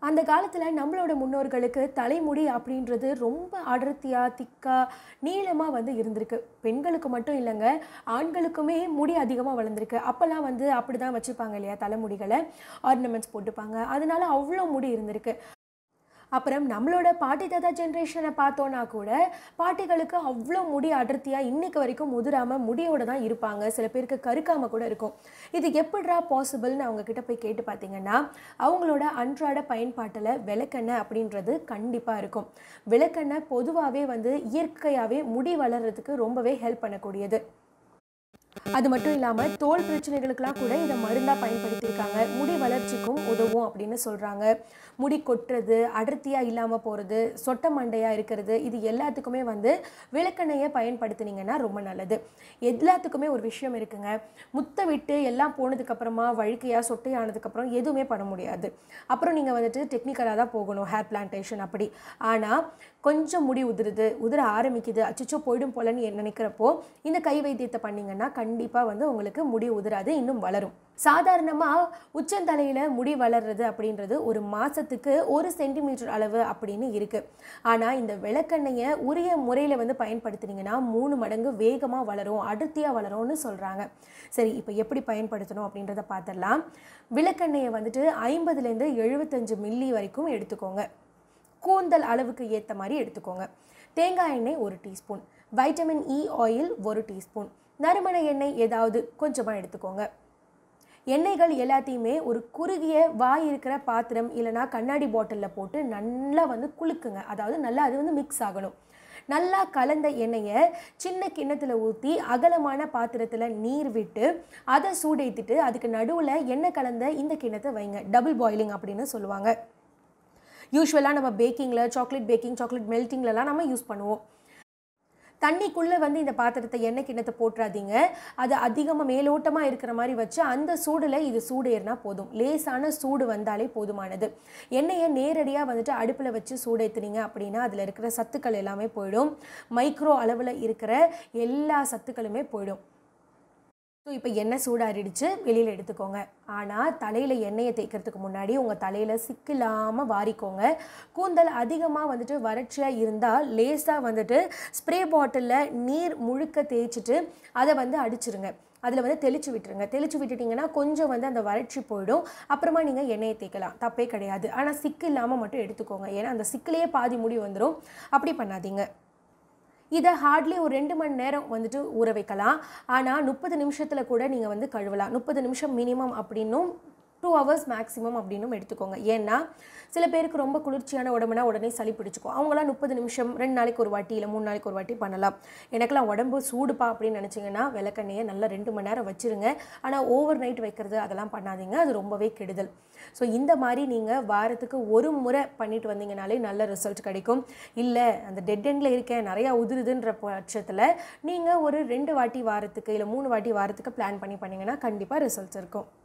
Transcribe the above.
அந்த காலத்தில் நம்மளோட முன்னோர்களுக்கு தலைமுடி அப்படின்றது ரொம்ப அடர்த்தியாக திக்காக நீளமாக வந்து இருந்திருக்கு பெண்களுக்கு மட்டும் இல்லைங்க ஆண்களுக்குமே முடி அதிகமாக வளர்ந்துருக்கு அப்போல்லாம் வந்து அப்படி தான் வச்சுப்பாங்க இல்லையா தலைமுடிகளை ஆர்னமெண்ட்ஸ் போட்டுப்பாங்க அதனால அவ்வளோ முடி இருந்திருக்கு அப்புறம் நம்மளோட பாட்டி தாத்தா ஜென்ரேஷனை பார்த்தோன்னா கூட பாட்டிகளுக்கு அவ்வளோ முடி அடர்த்தியாக இன்னைக்கு வரைக்கும் முதிராமல் முடியோட தான் இருப்பாங்க சில பேருக்கு கருக்காம கூட இருக்கும் இது எப்படிரா பாசிபிள்னு அவங்க கிட்ட போய் கேட்டு பார்த்தீங்கன்னா அவங்களோட அன்றாட பயன்பாட்டில் விளக்கெண்ணெய் அப்படின்றது கண்டிப்பாக இருக்கும் விளக்கெண்ணெய் பொதுவாகவே வந்து இயற்கையாகவே முடி வளர்கிறதுக்கு ரொம்பவே ஹெல்ப் பண்ணக்கூடியது அது மட்டும் இல்லாமல் தோல் பிரச்சனைகளுக்கெல்லாம் கூட இதை மருந்தாக பயன்படுத்தியிருக்காங்க முடி வளர்ச்சிக்கும் உதவும் அப்படின்னு சொல்கிறாங்க முடி கொட்டுறது அடர்த்தியாக இல்லாமல் போகிறது சொட்ட மண்டையாக இருக்கிறது இது எல்லாத்துக்குமே வந்து விளக்கெண்ணெயை பயன்படுத்துனீங்கன்னா ரொம்ப நல்லது எல்லாத்துக்குமே ஒரு விஷயம் இருக்குங்க முத்த விட்டு எல்லாம் போனதுக்கப்புறமா வழுக்கையாக சொட்டையானதுக்கப்புறம் எதுவுமே பண்ண முடியாது அப்புறம் நீங்கள் வந்துட்டு டெக்னிக்கலாக தான் போகணும் ஹேர் பிளான்டேஷன் அப்படி ஆனால் கொஞ்சம் முடி உதிருது உதிர ஆரம்பிக்குது அச்சச்சோ போயிடும் போலன்னு நினைக்கிறப்போ இந்த கை வைத்தியத்தை பண்ணிங்கன்னா கண்டிப்பாக வந்து உங்களுக்கு முடி உதிராது இன்னும் வளரும் சாதாரணமாக உச்சந்தலையில் முடி வளர்றது அப்படின்றது ஒரு மாதத்துக்கு ஒரு சென்டிமீட்டர் அளவு அப்படின்னு இருக்குது ஆனால் இந்த விளக்கெண்ணெயை உரிய முறையில் வந்து பயன்படுத்துனீங்கன்னா மூணு மடங்கு வேகமாக வளரும் அடர்த்தியாக வளரும்னு சொல்கிறாங்க சரி இப்போ எப்படி பயன்படுத்தணும் அப்படின்றத பார்த்துடலாம் விளக்கெண்ணெயை வந்துட்டு ஐம்பதுலேருந்து எழுபத்தஞ்சு மில்லி வரைக்கும் எடுத்துக்கோங்க கூந்தல் அளவுக்கு ஏற்ற மாதிரி எடுத்துக்கோங்க தேங்காய் எண்ணெய் ஒரு டீஸ்பூன் வைட்டமின் இ ஆயில் ஒரு டீஸ்பூன் நறுமண எண்ணெய் ஏதாவது கொஞ்சமாக எடுத்துக்கோங்க எண்ணெய்கள் எல்லாத்தையுமே ஒரு குறுகிய வாய் இருக்கிற பாத்திரம் இல்லைனா கண்ணாடி பாட்டிலில் போட்டு நல்லா வந்து குலுக்குங்க அதாவது நல்லா அது வந்து மிக்ஸ் ஆகணும் நல்லா கலந்த எண்ணெயை சின்ன கிண்ணத்தில் ஊற்றி அகலமான பாத்திரத்தில் நீர் விட்டு அதை சூடேற்றிட்டு அதுக்கு நடுவில் எண்ணெய் கலந்த இந்த கிண்ணத்தை வைங்க டபுள் பாயிலிங் அப்படின்னு சொல்லுவாங்க யூஸ்வலாக நம்ம பேக்கிங்கில் சாக்லேட் பேக்கிங் சாக்லேட் மெல்ட்டிங்லலாம் நம்ம யூஸ் பண்ணுவோம் தண்ணிக்குள்ளே வந்து இந்த பாத்திரத்தை எண்ணெய் கிண்ணத்தை போட்டுறாதீங்க அது அதிகமாக மேலோட்டமாக இருக்கிற மாதிரி வச்சு அந்த சூடில் இது சூடு ஏறினா போதும் லேசான சூடு வந்தாலே போதுமானது எண்ணெயை நேரடியாக வந்துட்டு அடுப்பில் வச்சு சூடு ஏற்றுனீங்க அப்படின்னா அதில் இருக்கிற சத்துக்கள் எல்லாமே போயிடும் மைக்ரோ அளவில் இருக்கிற எல்லா சத்துக்களுமே போயிடும் ஸோ இப்போ எண்ணெய் சூடாறிடுச்சு வெளியில் எடுத்துக்கோங்க ஆனால் தலையில் எண்ணெயை தேய்க்கிறதுக்கு முன்னாடி உங்கள் தலையில் சிக்கில்லாமல் வாரிக்கோங்க கூந்தல் அதிகமாக வந்துட்டு வறட்சியாக இருந்தால் லேசாக வந்துட்டு ஸ்ப்ரே பாட்டிலில் நீர் முழுக்க தேய்ச்சிட்டு அதை வந்து அடிச்சிருங்க அதில் வந்து தெளிச்சு விட்டுருங்க தெளிச்சு விட்டுட்டிங்கன்னா கொஞ்சம் வந்து அந்த வறட்சி போயிடும் அப்புறமா நீங்கள் எண்ணெயை தேய்க்கலாம் தப்பே கிடையாது ஆனால் சிக்கு இல்லாமல் மட்டும் எடுத்துக்கோங்க ஏன்னா அந்த சிக்கிலேயே பாதி முடி வந்துடும் அப்படி பண்ணாதீங்க இதை ஹார்ட்லி ஒரு ரெண்டு மணி நேரம் வந்துட்டு ஊற வைக்கலாம் ஆனால் முப்பது நிமிஷத்தில் கூட நீங்கள் வந்து கழுவலாம் முப்பது நிமிஷம் மினிமம் அப்படின்னும் டூ ஹவர்ஸ் மேக்ஸிமம் அப்படின்னும் எடுத்துக்கோங்க ஏன்னா சில பேருக்கு ரொம்ப குளிர்ச்சியான உடம்புனா உடனே சளி பிடிச்சிக்கும் அவங்களாம் முப்பது நிமிஷம் ரெண்டு நாளைக்கு ஒரு வாட்டி இல்லை மூணு நாளைக்கு ஒரு வாட்டி பண்ணலாம் எனக்கெல்லாம் உடம்பு சூடுப்பா அப்படின்னு நினச்சிங்கன்னா விளக்கெண்ணையை நல்லா ரெண்டு மணி நேரம் வச்சுருங்க ஆனால் ஓவர் நைட் வைக்கிறது அதெல்லாம் பண்ணாதீங்க அது ரொம்பவே கெடுதல் ஸோ இந்த மாதிரி நீங்கள் வாரத்துக்கு ஒரு முறை பண்ணிட்டு வந்தீங்கனாலே நல்ல ரிசல்ட் கிடைக்கும் இல்லை அந்த டெட் எண்டில் இருக்கேன் நிறையா உதிருதுன்ற பட்சத்தில் நீங்கள் ஒரு ரெண்டு வாட்டி வாரத்துக்கு இல்லை மூணு வாட்டி வாரத்துக்கு பிளான் பண்ணி பண்ணிங்கன்னா கண்டிப்பாக ரிசல்ட்ஸ் இருக்கும்